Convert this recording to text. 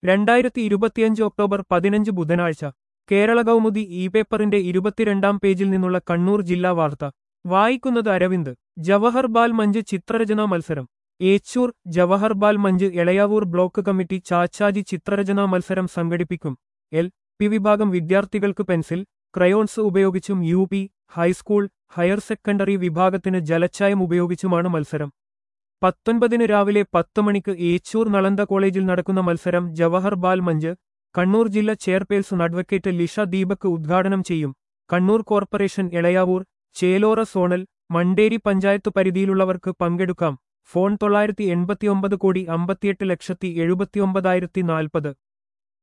രണ്ടായിരത്തി ഇരുപത്തിയഞ്ച് ഒക്ടോബർ പതിനഞ്ച് ബുധനാഴ്ച കേരള കൗമുദി ഇ പേപ്പറിന്റെ ഇരുപത്തിരണ്ടാം പേജിൽ നിന്നുള്ള കണ്ണൂർ ജില്ലാ വാർത്ത വായിക്കുന്നത് അരവിന്ദ് ജവഹർ ബാൽ മഞ്ച് ചിത്രരചനാ മത്സരം ഏച്ചൂർ ജവഹർ ബാൽ മഞ്ച് എളയാവൂർ ബ്ലോക്ക് കമ്മിറ്റി ചാച്ചാജി ചിത്രരചനാ മത്സരം സംഘടിപ്പിക്കും എൽ പി വിഭാഗം വിദ്യാർത്ഥികൾക്ക് പെൻസിൽ ക്രയോൺസ് ഉപയോഗിച്ചും U P high school higher secondary വിഭാഗത്തിന് ജലച്ചായം ഉപയോഗിച്ചുമാണ് മത്സരം പത്തൊൻപതിന് രാവിലെ പത്ത് മണിക്ക് ഏച്ചൂർ നളന്ദ കോളേജിൽ നടക്കുന്ന മത്സരം ജവഹർ ബാൽ മഞ്ച് കണ്ണൂർ ജില്ലാ ചെയർപേഴ്സൺ അഡ്വക്കേറ്റ് ലിഷ ദീപക് ഉദ്ഘാടനം ചെയ്യും കണ്ണൂർ കോർപ്പറേഷൻ എളയാവൂർ ചേലോറ സോണൽ മണ്ടേരി പഞ്ചായത്ത് പരിധിയിലുള്ളവർക്ക് പങ്കെടുക്കാം ഫോൺ തൊള്ളായിരത്തി എൺപത്തിയൊമ്പത് കോടി അമ്പത്തിയെട്ട് ലക്ഷത്തി എഴുപത്തിയൊമ്പതായിരത്തി നാൽപ്പത്